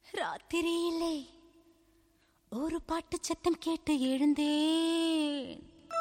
ராத்திரியிலே ஒரு பாட்டு சத்தம் கேட்டு எழுந்தேன்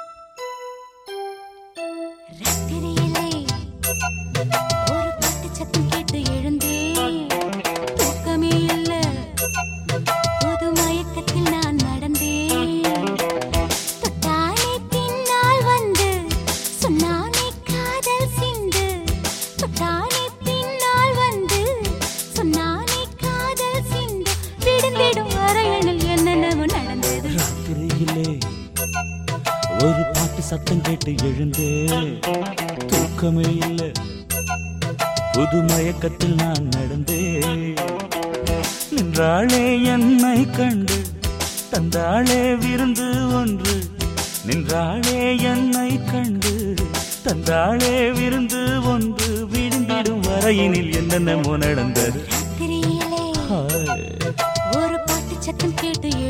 ராத்திரியிலே ஒரு பாட்டு சத்தம் கேட்டு எழுந்தேன் தூக்கமே இல்ல புது மயக்கத்தில் நான் நடந்தேன் தொட்டானே பின்னால் வந்து சொன்னானே காதல் சிந்து தொட்டானே பின்னால் வந்து சொன்னானே காதல் சிந்து விடுந்திடும் வரையணில் என்னென்னவோ நடந்தது ராத்திரியிலே ஒரு பாட்டு சத்தம் கேட்டு எழுந்தே தூக்கமே இல்ல புது மயக்கத்தில் நான் நடந்தே நின்றாளே என்னை கண்டு தந்தாளே விருந்து ஒன்று நின்றாளே என்னை கண்டு தந்தாளே விருந்து ஒன்று விழுந்திடும் வரையினில் என்னென்னமோ நடந்தது ராத்திரியிலே ஹாய் ஒரு பாட்டு சத்தம் கேட்டு